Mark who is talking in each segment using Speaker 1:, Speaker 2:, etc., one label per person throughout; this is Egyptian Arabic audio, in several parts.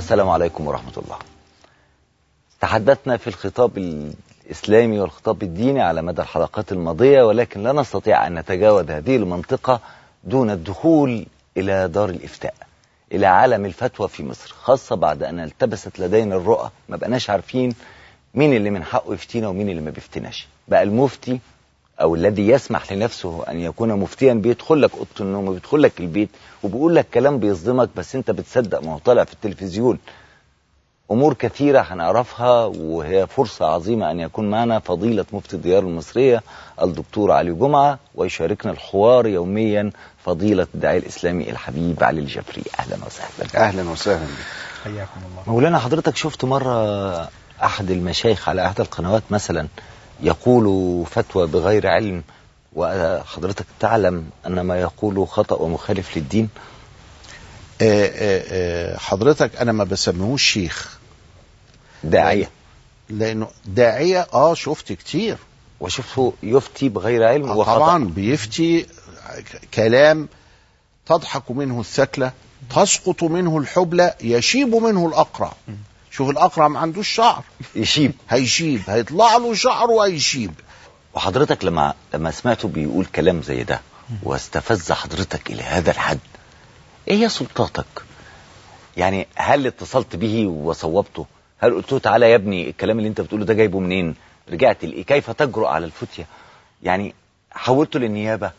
Speaker 1: السلام عليكم ورحمة الله تحدثنا في الخطاب الإسلامي والخطاب الديني على مدى الحلقات الماضية ولكن لا نستطيع أن نتجاوز هذه المنطقة دون الدخول إلى دار الإفتاء إلى عالم الفتوى في مصر خاصة بعد أن التبست لدينا الرؤى ما بقناش عارفين مين اللي من حقه يفتينا ومين اللي ما بيفتناش بقى المفتي او الذي يسمح لنفسه ان يكون مفتيا بيدخل لك اوضه النوم وبيدخل لك البيت وبيقول لك كلام بيصدمك بس انت بتصدق ما هو طالع في التلفزيون امور كثيره هنعرفها وهي فرصه عظيمه ان يكون معنا فضيله مفتي الديار المصريه الدكتور علي جمعه ويشاركنا الحوار يوميا فضيله الداعيه الاسلامي الحبيب علي الجفري اهلا وسهلا
Speaker 2: اهلا وسهلا
Speaker 3: حياكم الله
Speaker 1: مولانا حضرتك شفت مره احد المشايخ على احد القنوات مثلا يقول فتوى بغير علم وحضرتك تعلم ان ما يقوله خطا ومخالف للدين
Speaker 2: آه، آه، آه، حضرتك انا ما بسميهوش شيخ
Speaker 1: داعيه
Speaker 2: لانه داعيه اه شفت كتير
Speaker 1: وشفته يفتي بغير علم
Speaker 2: آه
Speaker 1: وخطا
Speaker 2: طبعا بيفتي كلام تضحك منه الثكلة تسقط منه الحبلى يشيب منه الأقرع شوف الأقرع ما عندوش شعر
Speaker 1: يشيب
Speaker 2: هيشيب هيطلع له شعر وهيشيب
Speaker 1: وحضرتك لما لما سمعته بيقول كلام زي ده واستفز حضرتك الى هذا الحد ايه هي سلطاتك يعني هل اتصلت به وصوبته هل قلت له تعالى يا ابني الكلام اللي انت بتقوله ده جايبه منين رجعت لايه كيف تجرؤ على الفتية يعني حولته للنيابة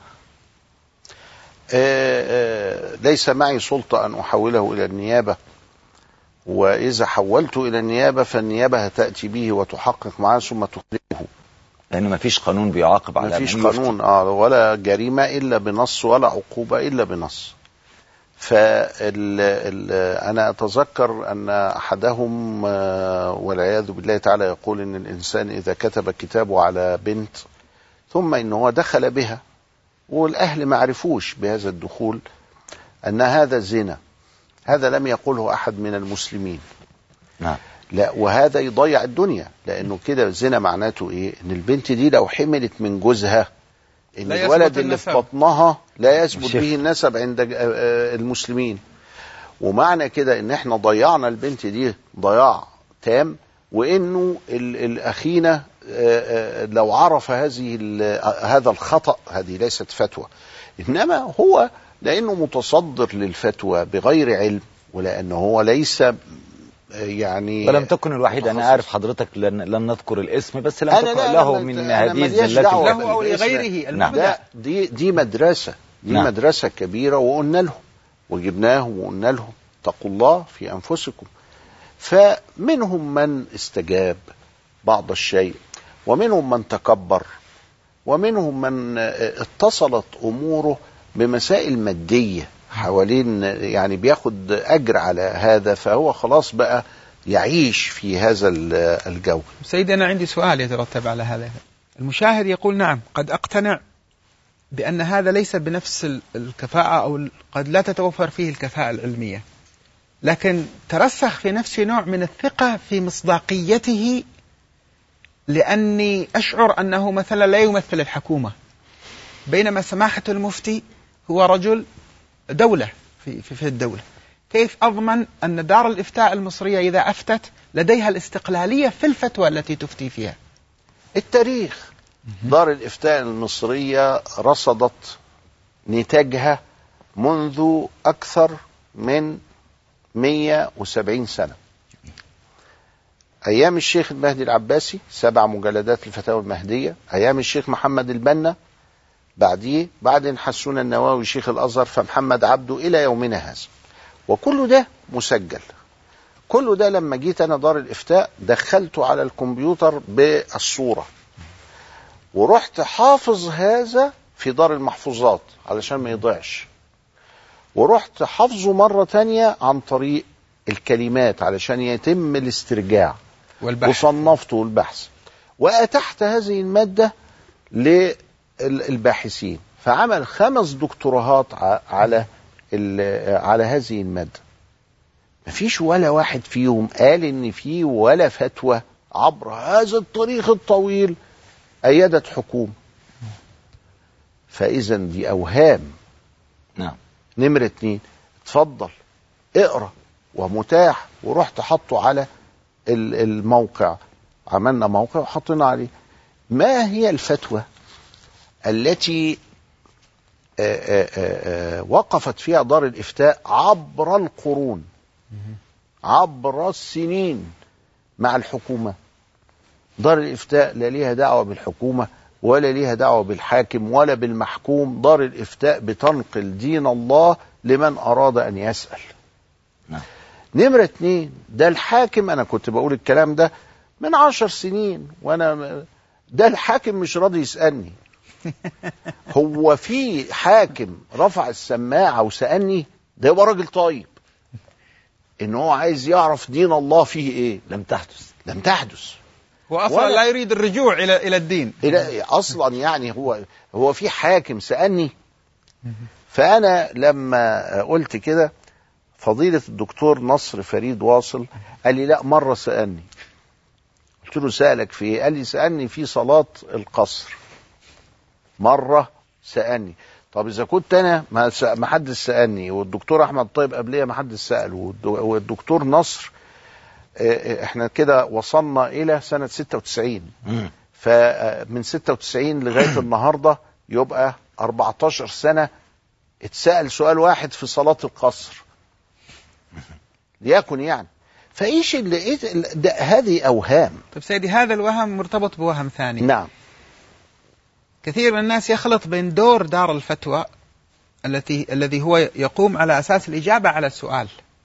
Speaker 2: آه، آه، ليس معي سلطة أن أحوله إلى النيابة وإذا حولته إلى النيابة فالنيابة هتأتي به وتحقق معه ثم تخرجه
Speaker 1: لان مفيش قانون بيعاقب على
Speaker 2: ما فيش
Speaker 1: من يفتي.
Speaker 2: قانون اه ولا جريمه الا بنص ولا عقوبه الا بنص فال ال انا اتذكر ان احدهم آه، والعياذ بالله تعالى يقول ان الانسان اذا كتب كتابه على بنت ثم ان هو دخل بها والاهل ما عرفوش بهذا الدخول ان هذا زنا هذا لم يقله احد من المسلمين
Speaker 1: نعم
Speaker 2: لا وهذا يضيع الدنيا لانه كده الزنا معناته ايه ان البنت دي لو حملت من جوزها ان
Speaker 3: لا
Speaker 2: الولد
Speaker 3: يثبت
Speaker 2: اللي في
Speaker 3: النسب.
Speaker 2: بطنها لا يثبت
Speaker 1: مش
Speaker 2: به النسب عند ج- آه، آه، المسلمين ومعنى كده ان احنا ضيعنا البنت دي ضياع تام وانه ال- الاخينا آه، آه، لو عرف هذه ال- آه، هذا الخطا هذه ليست فتوى انما هو لانه متصدر للفتوى بغير علم ولانه هو ليس آه، يعني
Speaker 1: ولم تكن الوحيدة أنا
Speaker 2: متخصص.
Speaker 1: أعرف حضرتك لن, لن نذكر الاسم بس لم
Speaker 2: أنا
Speaker 1: تكن
Speaker 2: لا-
Speaker 1: له
Speaker 2: أنا-
Speaker 1: من
Speaker 2: أنا
Speaker 1: هذه
Speaker 2: ملياش
Speaker 1: الزلات
Speaker 2: دعوة
Speaker 3: له أو
Speaker 2: بالاسم.
Speaker 3: لغيره
Speaker 1: نعم.
Speaker 3: المبدأ
Speaker 2: لا دي دي مدرسة دي
Speaker 1: نعم.
Speaker 2: نعم. مدرسة كبيرة وقلنا لهم وجبناهم وقلنا لهم اتقوا الله في أنفسكم فمنهم من استجاب بعض الشيء ومنهم من تكبر ومنهم من آه، اتصلت أموره بمسائل مادية حوالين يعني بياخد أجر على هذا فهو خلاص بقى يعيش في هذا ال- الجو
Speaker 3: سيدي أنا عندي سؤال يترتب على هذا المشاهد يقول نعم قد أقتنع بأن هذا ليس بنفس ال- الكفاءة أو ال- قد لا تتوفر فيه الكفاءة العلمية لكن ترسخ في نفسي نوع من الثقة في مصداقيته لأني أشعر أنه مثلا لا يمثل الحكومة بينما سماحة المفتي هو رجل دولة في, في, في الدولة كيف أضمن أن دار الإفتاء المصرية إذا أفتت لديها الاستقلالية في الفتوى التي تفتي فيها
Speaker 2: التاريخ دار الإفتاء المصرية رصدت نتاجها منذ أكثر من 170 سنة أيام الشيخ المهدي العباسي سبع مجلدات الفتاوى المهدية أيام الشيخ محمد البنا بعديه بعدين حسون النواوي شيخ الأزهر فمحمد عبده إلى يومنا هذا وكل ده مسجل كل ده لما جيت أنا دار الإفتاء دخلته على الكمبيوتر بالصورة ورحت حافظ هذا في دار المحفوظات علشان ما يضيعش ورحت حافظه مرة تانية عن طريق الكلمات علشان يتم الاسترجاع
Speaker 3: والبحث
Speaker 2: وصنفته البحث وأتحت هذه المادة للباحثين فعمل خمس دكتوراهات ع- على ال- على هذه المادة مفيش ولا واحد فيهم قال ان في ولا فتوى عبر هذا التاريخ الطويل أيدت حكومة فإذا دي أوهام
Speaker 1: نعم
Speaker 2: نمرة اتنين اتفضل اقرا ومتاح ورحت حطه على ال- الموقع عملنا موقع وحطينا عليه ما هي الفتوى التي آه، آه، آه، آه، وقفت فيها دار الإفتاء عبر القرون عبر السنين مع الحكومة دار الإفتاء لا ليها دعوة بالحكومة ولا ليها دعوة بالحاكم ولا بالمحكوم دار الإفتاء بتنقل دين الله لمن أراد أن يسأل
Speaker 1: نعم.
Speaker 2: نمرة اتنين ده الحاكم أنا كنت بقول الكلام ده من عشر سنين وأنا ده الحاكم مش راضي يسألني هو في حاكم رفع السماعة وسألني ده يبقى راجل طيب ان هو عايز يعرف دين الله فيه ايه
Speaker 1: لم تحدث
Speaker 2: لم تحدث
Speaker 3: هو اصلا
Speaker 2: ولا-
Speaker 3: لا يريد الرجوع الى الى الدين
Speaker 2: إلى اصلا يعني هو هو في حاكم سالني فانا لما قلت كده فضيله الدكتور نصر فريد واصل قال لي لا مره سالني قلت له سالك في ايه قال لي سالني في صلاه القصر مره سالني طب اذا كنت انا ما س- ما حدش سالني والدكتور احمد طيب قبليه ما حدش ساله والد- والدكتور نصر آه، آه، احنا كده وصلنا الى سنه 96
Speaker 1: مم.
Speaker 2: فمن 96 لغايه النهارده يبقى 14 سنه اتسال سؤال واحد في صلاه القصر ليكن يعني فايش اللي إيه ده هذه اوهام
Speaker 3: طيب سيدي هذا الوهم مرتبط بوهم ثاني
Speaker 2: نعم
Speaker 3: كثير من الناس يخلط بين دور دار الفتوى التي الذي هو يقوم على اساس الاجابه على السؤال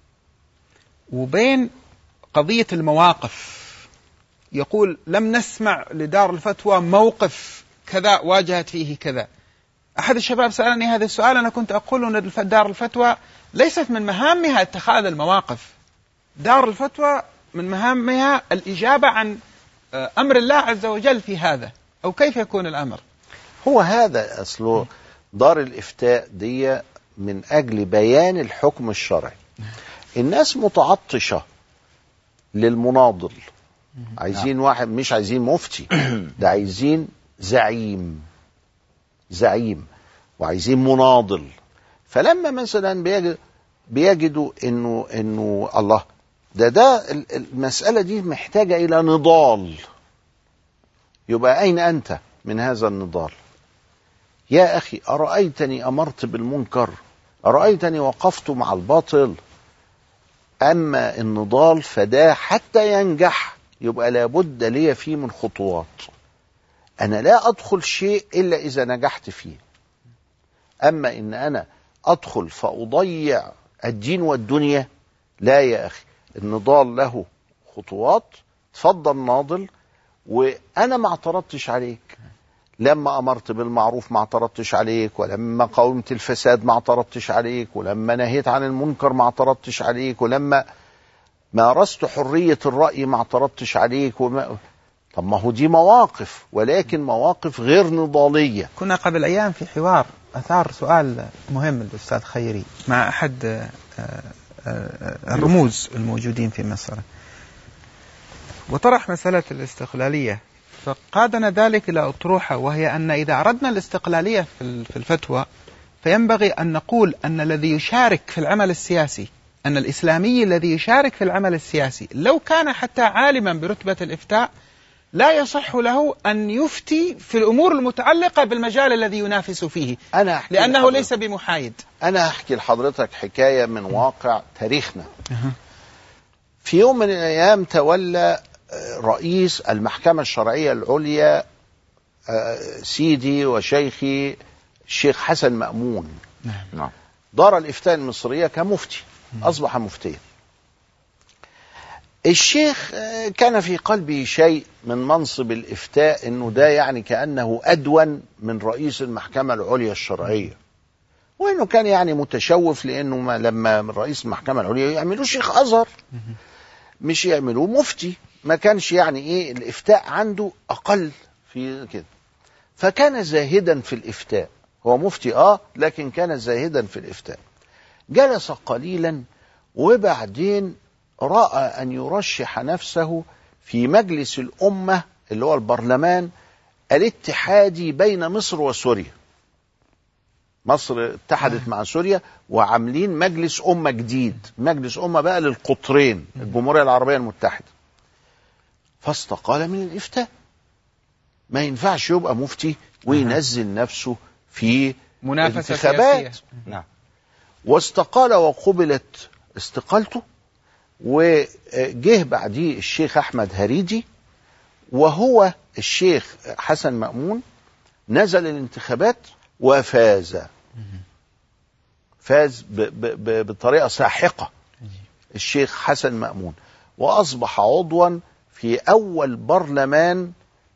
Speaker 3: وبين قضيه المواقف يقول لم نسمع لدار الفتوى موقف كذا واجهت فيه كذا احد الشباب سالني هذا السؤال انا كنت اقول ان الف- دار الفتوى ليست من مهامها اتخاذ المواقف دار الفتوى من مهامها الاجابه عن آه، امر الله عز وجل في هذا او كيف يكون الامر
Speaker 2: هو هذا اصله دار الافتاء دي من اجل بيان الحكم الشرعي الناس متعطشه للمناضل عايزين واحد مش عايزين مفتي ده عايزين زعيم زعيم وعايزين مناضل فلما مثلا بيجد بيجدوا انه انه الله ده ده ال- المساله دي محتاجه الى نضال يبقى اين انت من هذا النضال يا اخي ارايتني امرت بالمنكر ارايتني وقفت مع الباطل اما النضال فده حتى ينجح يبقى لابد لي فيه من خطوات انا لا ادخل شيء الا اذا نجحت فيه اما ان انا ادخل فاضيع الدين والدنيا لا يا اخي النضال له خطوات تفضل ناضل وانا ما اعترضتش عليك لما امرت بالمعروف ما اعترضتش عليك ولما قاومت الفساد ما اعترضتش عليك ولما نهيت عن المنكر ما اعترضتش عليك ولما مارست حرية الرأي ما اعترضتش عليك وما طب ما هو دي مواقف ولكن مواقف غير نضالية
Speaker 3: كنا قبل ايام في حوار اثار سؤال مهم الاستاذ خيري مع احد آه، آه، آه، الرموز الموجودين في مصر وطرح مساله الاستقلاليه فقادنا ذلك الى اطروحه وهي ان اذا اردنا الاستقلاليه في ال- في الفتوى فينبغي ان نقول ان الذي يشارك في العمل السياسي ان الاسلامي الذي يشارك في العمل السياسي لو كان حتى عالما برتبه الافتاء لا يصح له ان يفتي في الامور المتعلقه بالمجال الذي ينافس فيه
Speaker 2: أنا أحكي
Speaker 3: لانه
Speaker 2: لحضرتك-
Speaker 3: ليس بمحايد
Speaker 2: أنا أحكي لحضرتك حكاية من واقع تاريخنا في يوم من الأيام تولى آه، رئيس المحكمة الشرعية العليا آه، سيدي وشيخي الشيخ حسن مأمون
Speaker 1: نعم
Speaker 2: دار الإفتاء المصرية كمفتي أصبح مفتيا الشيخ آه، كان في قلبه شيء من منصب الإفتاء أنه ده يعني كأنه أدون من رئيس المحكمة العليا الشرعية وأنه كان يعني متشوف لأنه ما لما رئيس المحكمة العليا يعملوه شيخ أزهر مش يعملوه مفتي ما كانش يعني إيه الإفتاء عنده أقل في كده فكان زاهدا في الإفتاء هو مفتي آه لكن كان زاهدا في الإفتاء جلس قليلا وبعدين رأى أن يرشح نفسه في مجلس الأمة اللي هو البرلمان الاتحادي بين مصر وسوريا مصر اتحدت مع سوريا وعاملين مجلس أمة جديد مجلس أمة بقى للقطرين الجمهورية العربية المتحدة فاستقال من الإفتاء ما ينفعش يبقى مفتي وينزل نفسه في
Speaker 3: منافسة
Speaker 2: انتخابات.
Speaker 3: سياسية
Speaker 1: نعم
Speaker 2: واستقال وقبلت استقالته وجه بعديه الشيخ احمد هريدي وهو الشيخ حسن مأمون نزل الانتخابات وفاز فاز ب ب ب بطريقه ساحقه الشيخ حسن مأمون واصبح عضوا في اول برلمان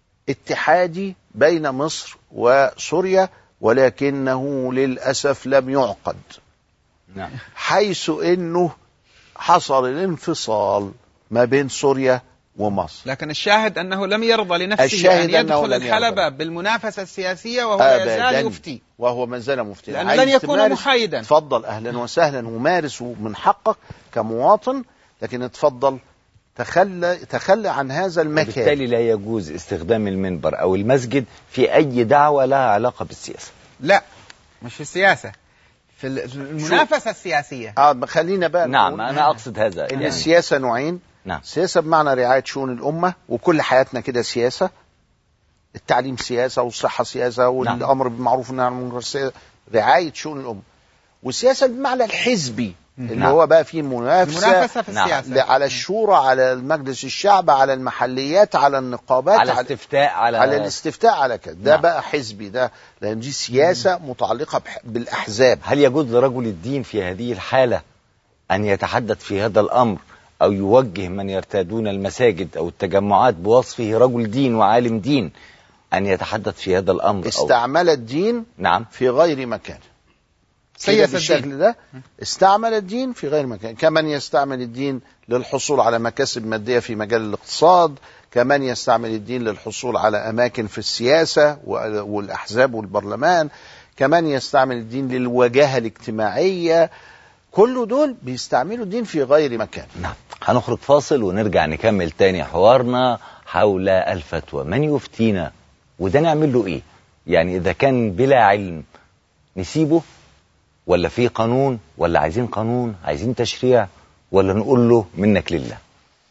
Speaker 2: اتحادي بين مصر وسوريا ولكنه للاسف لم يعقد
Speaker 1: نعم
Speaker 2: حيث انه حصل الانفصال ما بين سوريا ومصر
Speaker 3: لكن الشاهد أنه لم يرضى لنفسه
Speaker 2: الشاهد
Speaker 3: أن
Speaker 2: أنه
Speaker 3: يدخل
Speaker 2: لم
Speaker 3: الحلبة
Speaker 2: يرضى.
Speaker 3: بالمنافسة السياسية وهو يزال
Speaker 2: أبداً.
Speaker 3: يفتي
Speaker 2: وهو ما زال مفتي
Speaker 3: لأنه
Speaker 2: عايز
Speaker 3: لن يكون
Speaker 2: تمارس،
Speaker 3: محايدا
Speaker 2: تفضل اهلا وسهلا ومارس من حقك كمواطن لكن اتفضل تخلى تخلى عن هذا المكان
Speaker 1: وبالتالي لا يجوز استخدام المنبر أو المسجد في أي دعوة لها علاقة بالسياسة
Speaker 3: لا مش في السياسة في ال- في المنافسة السياسية
Speaker 2: اه خلينا بقى
Speaker 1: نعم
Speaker 2: نقول
Speaker 1: أنا أقصد هذا
Speaker 2: ان
Speaker 1: يعني
Speaker 2: السياسه نوعين
Speaker 1: نعم
Speaker 2: سياسه بمعنى رعايه شؤون الامه وكل حياتنا كده سياسه التعليم سياسه والصحه سياسه والامر بالمعروف والنهي عن المنكر سياسة. رعايه شؤون الامه والسياسه بالمعنى الحزبي اللي
Speaker 1: نعم.
Speaker 2: هو بقى فيه منافسه
Speaker 3: المنافسة في
Speaker 1: نعم.
Speaker 3: السياسة
Speaker 2: على الشورى على مجلس الشعب على المحليات على النقابات
Speaker 1: على
Speaker 2: على,
Speaker 1: استفتاء على,
Speaker 2: على الاستفتاء على كده ده
Speaker 1: نعم.
Speaker 2: بقى حزبي ده لان دي سياسه متعلقه بح- بالاحزاب
Speaker 1: هل يجوز لرجل الدين في هذه الحالة أن يتحدث في هذا الأمر أو يوجه من يرتادون المساجد أو التجمعات بوصفه رجل دين وعالم دين أن يتحدث في هذا الأمر أو
Speaker 2: استعمل الدين
Speaker 1: نعم
Speaker 2: في غير مكان
Speaker 3: سياسة
Speaker 2: كده
Speaker 3: الدين.
Speaker 2: بالشكل ده استعمل الدين في غير مكان كمن يستعمل الدين للحصول على مكاسب مادية في مجال الاقتصاد كمن يستعمل الدين للحصول على أماكن في السياسة وال- والأحزاب والبرلمان كمن يستعمل الدين للوجاهة الاجتماعية كل دول بيستعملوا الدين في غير مكان
Speaker 1: نعم هنخرج فاصل ونرجع نكمل تاني حوارنا حول الفتوى من يفتينا وده نعمل له ايه يعني اذا كان بلا علم نسيبه ولا في قانون ولا عايزين قانون عايزين تشريع ولا نقول له منك لله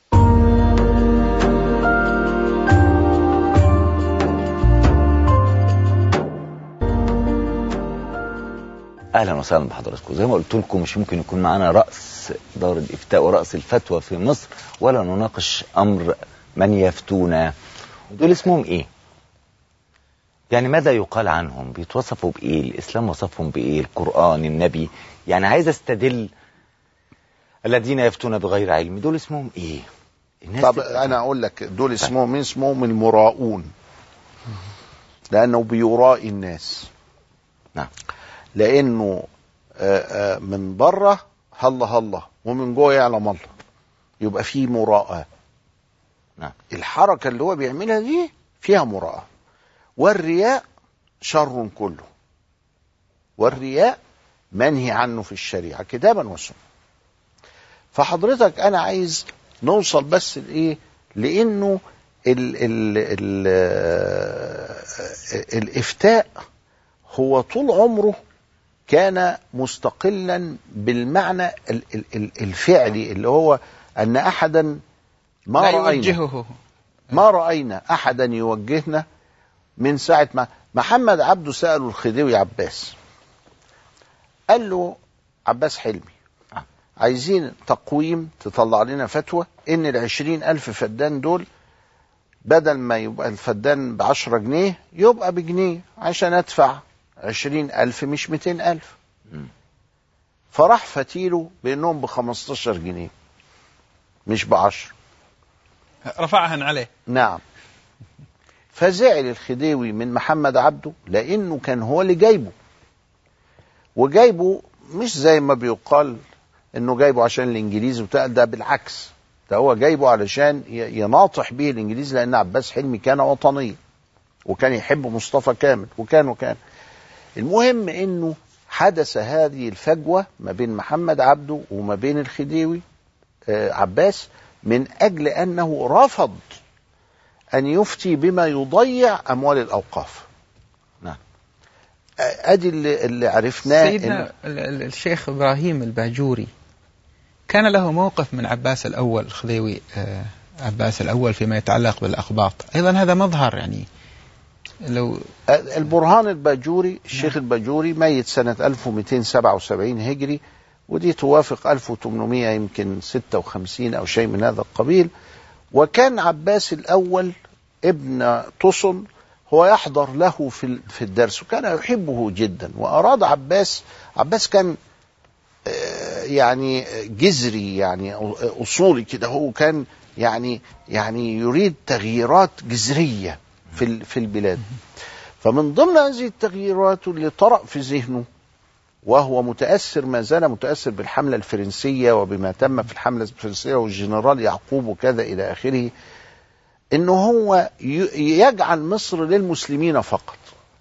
Speaker 1: اهلا وسهلا بحضراتكم زي ما قلت لكم مش ممكن يكون معانا راس دار الافتاء وراس الفتوى في مصر ولا نناقش امر من يفتونا دول اسمهم ايه يعني ماذا يقال عنهم بيتوصفوا بايه الاسلام وصفهم بايه القران النبي يعني عايز استدل الذين يفتون بغير علم دول اسمهم ايه الناس
Speaker 2: طب
Speaker 1: تبقى-
Speaker 2: أنا أقول لك دول اسمهم مين اسمهم المراؤون لأنه بيرائي الناس
Speaker 1: نعم
Speaker 2: لانه آه، آه، من بره هلا هلا ومن جوه يعلم الله يبقى في مراءة
Speaker 1: نعم.
Speaker 2: الحركة اللي هو بيعملها دي فيها مراءة والرياء شر كله والرياء منهي عنه في الشريعة كتابا وسنة فحضرتك أنا عايز نوصل بس لإيه لأنه ال ال ال آه، الإفتاء هو طول عمره كان مستقلا بالمعنى ال- ال- ال- الفعلي اللي هو ان احدا ما
Speaker 3: لا
Speaker 2: راينا
Speaker 3: يوجهه
Speaker 2: ما راينا احدا يوجهنا من ساعه ما محمد عبده ساله الخديوي عباس قال له عباس حلمي
Speaker 1: آه.
Speaker 2: عايزين تقويم تطلع لنا فتوى ان العشرين الف فدان دول بدل ما يبقى الفدان بعشرة جنيه يبقى بجنيه عشان ادفع عشرين ألف مش ميتين ألف
Speaker 1: مم.
Speaker 2: فراح فتيله بأنهم بخمستاشر جنيه مش بعشر
Speaker 3: رفعها عليه
Speaker 2: نعم فزعل الخديوي من محمد عبده لأنه كان هو اللي جايبه وجايبه مش زي ما بيقال انه جايبه عشان الانجليز وبتاع ده بالعكس ده هو جايبه علشان ي- يناطح به الانجليز لان عباس حلمي كان وطنيا وكان يحب مصطفى كامل وكان وكان المهم انه حدث هذه الفجوه ما بين محمد عبده وما بين الخديوي آه، عباس من اجل انه رفض ان يفتي بما يضيع اموال الاوقاف
Speaker 1: نعم.
Speaker 2: ادي اللي, اللي عرفناه
Speaker 3: سيدنا
Speaker 2: إن-
Speaker 3: ال- ال- الشيخ ابراهيم الباجوري كان له موقف من عباس الاول الخديوي آه، عباس الاول فيما يتعلق بالاقباط، ايضا هذا مظهر يعني لو
Speaker 2: البرهان الباجوري الشيخ الباجوري ميت سنة 1277 هجري ودي توافق 1800 يمكن 56 أو شيء من هذا القبيل وكان عباس الأول ابن طسن هو يحضر له في ال- في الدرس وكان يحبه جدا وأراد عباس عباس كان آه، يعني جذري يعني أصولي كده هو كان يعني يعني يريد تغييرات جذرية في ال- في البلاد فمن ضمن هذه التغييرات اللي طرأ في ذهنه وهو متأثر ما زال متأثر بالحملة الفرنسية وبما تم في الحملة الفرنسية والجنرال يعقوب وكذا إلى آخره إنه هو ي- يجعل مصر للمسلمين فقط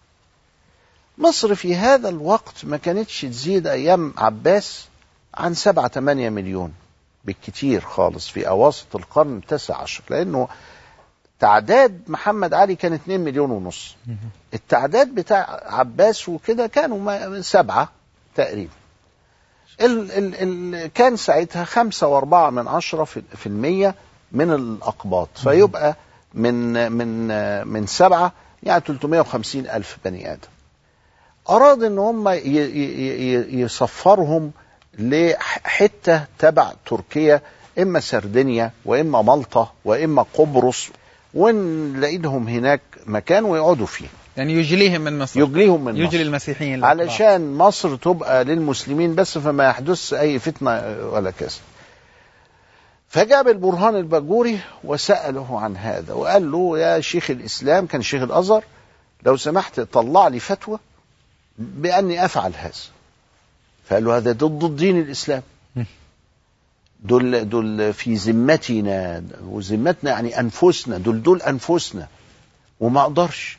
Speaker 2: مصر في هذا الوقت ما كانتش تزيد أيام عباس عن سبعة ثمانية مليون بالكتير خالص في أواسط القرن التاسع عشر لأنه تعداد محمد علي كان 2 مليون ونص التعداد بتاع عباس وكده كانوا ما- سبعة تقريبا ال ال ال كان ساعتها خمسة واربعة من عشرة في, في المية من الأقباط فيبقى من من من سبعة يعني 350 ألف بني آدم أراد إن هم ي- ي- ي- يصفرهم لحتة تبع تركيا إما سردينيا وإما مالطا وإما قبرص ونلاقي لهم هناك مكان ويقعدوا فيه
Speaker 3: يعني يجليهم من مصر
Speaker 2: يجليهم من
Speaker 3: يجلي
Speaker 2: مصر
Speaker 3: المسيحيين الأقباط.
Speaker 2: علشان مصر تبقى للمسلمين بس فما يحدث اي فتنه ولا كذا فجاب البرهان الباجوري وسأله عن هذا وقال له يا شيخ الإسلام كان شيخ الأزهر لو سمحت طلع لي فتوى بأني أفعل هذا فقال له هذا ضد دين الإسلام دول دول في ذمتنا وذمتنا يعني أنفسنا دول دول أنفسنا وما أقدرش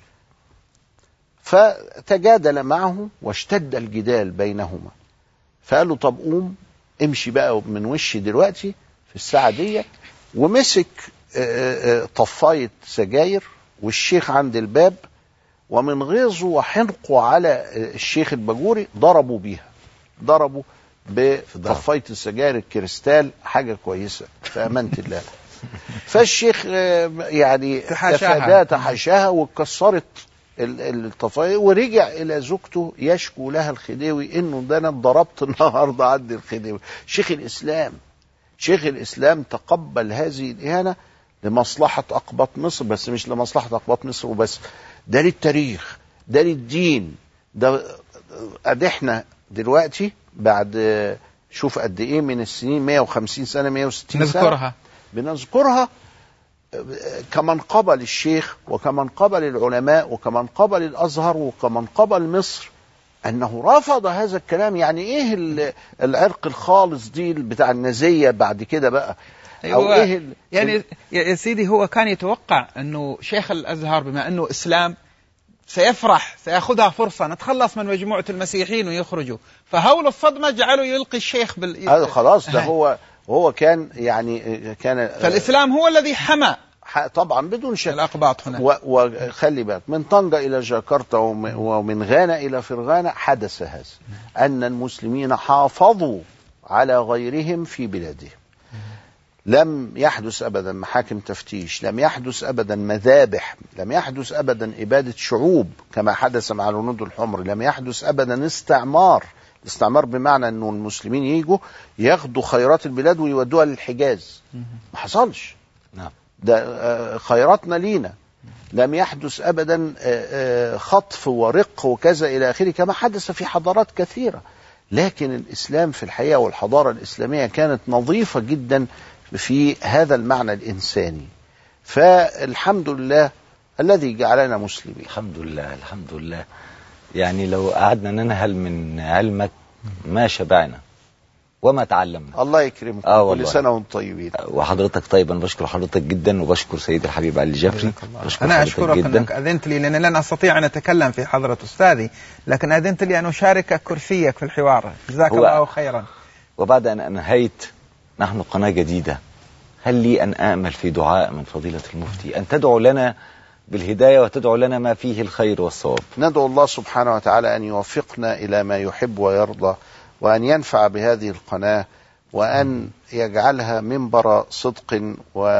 Speaker 2: فتجادل معه واشتد الجدال بينهما فقال له طب قوم امشي بقى من وشي دلوقتي في الساعة دي ومسك آه، آه، طفاية سجاير والشيخ عند الباب ومن غيظه وحنقه على آه، الشيخ الباجوري ضربوا بيها ضربوا بطفاية السجاير الكريستال حاجة كويسة في أمانة الله فالشيخ آه، يعني
Speaker 3: تحاشاها.
Speaker 2: تفاداه تحاشاها واتكسرت ال- الطفاية ورجع إلى زوجته يشكو لها الخديوي إنه ده أنا اتضربت النهاردة عند الخديوي شيخ الإسلام شيخ الإسلام تقبل هذه الإهانة لمصلحة أقباط مصر بس مش لمصلحة أقباط مصر وبس ده للتاريخ ده للدين ده أدي إحنا دلوقتي بعد شوف قد إيه من السنين 150 سنة 160 سنة
Speaker 3: نذكرها
Speaker 2: بنذكرها كمن قبل الشيخ وكمن قبل العلماء وكمن قبل الازهر وكمن قبل مصر انه رفض هذا الكلام يعني ايه ال- العرق الخالص دي بتاع النزيه بعد كده بقى او
Speaker 3: أيوة.
Speaker 2: ايه ال-
Speaker 3: يعني يا يا سيدي هو كان يتوقع انه شيخ الازهر بما انه اسلام سيفرح سياخذها فرصه نتخلص من مجموعه المسيحيين ويخرجوا فهول الصدمه جعلوا يلقي الشيخ بال
Speaker 2: هذا خلاص ده
Speaker 3: هاي.
Speaker 2: هو هو كان يعني كان
Speaker 3: فالاسلام هو الذي حمى
Speaker 2: ح- طبعا بدون شك
Speaker 3: الاقباط هنا
Speaker 2: و- وخلي بالك من طنجة إلى جاكرتا وم- ومن غانا إلى فرغانا حدث هذا أن المسلمين حافظوا على غيرهم في بلادهم لم يحدث أبدا محاكم تفتيش لم يحدث أبدا مذابح لم يحدث أبدا إبادة شعوب كما حدث مع الهنود الحمر لم يحدث أبدا استعمار استعمار بمعنى أنه المسلمين يجوا ياخدوا خيرات البلاد ويودوها للحجاز ما حصلش
Speaker 1: نعم.
Speaker 2: ده آه، خيراتنا لينا لم يحدث ابدا آه، آه، خطف ورق وكذا الى اخره كما حدث في حضارات كثيره لكن الاسلام في الحقيقه والحضاره الاسلاميه كانت نظيفه جدا في هذا المعنى الانساني فالحمد لله الذي جعلنا مسلمين
Speaker 1: الحمد لله الحمد لله يعني لو قعدنا ننهل من علمك ما شبعنا وما تعلمنا
Speaker 2: الله يكرمكم
Speaker 1: آه
Speaker 2: كل
Speaker 1: والله.
Speaker 2: سنه وانتم طيبين
Speaker 1: وحضرتك طيب انا بشكر حضرتك جدا وبشكر سيد الحبيب علي جفري بشكر
Speaker 3: أنا
Speaker 1: حضرتك
Speaker 3: أشكرك أنك أذنت لي لأنني لن أستطيع أن أتكلم في حضرة أستاذي لكن أذنت لي أن أشارك كرسيك في الحوار جزاك
Speaker 1: هو-
Speaker 3: الله خيرا
Speaker 1: وبعد أن أنهيت نحن قناة جديدة هل لي أن آمل في دعاء من فضيلة المفتي أن تدعو لنا بالهداية وتدعو لنا ما فيه الخير والصواب
Speaker 2: ندعو الله سبحانه وتعالى أن يوفقنا إلى ما يحب ويرضى وأن ينفع بهذه القناة وأن يجعلها منبر صدق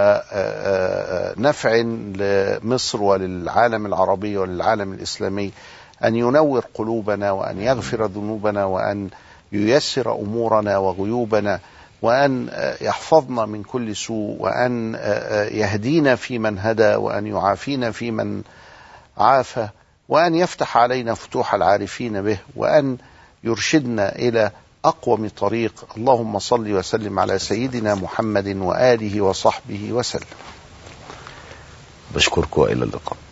Speaker 2: ونفع لمصر وللعالم العربي وللعالم الإسلامي أن ينور قلوبنا وأن يغفر ذنوبنا وأن ييسر أمورنا وغيوبنا وأن يحفظنا من كل سوء وأن يهدينا في من هدى وأن يعافينا في من عافى وأن يفتح علينا فتوح العارفين به وأن يرشدنا إلى أقوم طريق اللهم صل وسلم على سيدنا محمد وآله وصحبه وسلم
Speaker 1: بشكركم وإلى اللقاء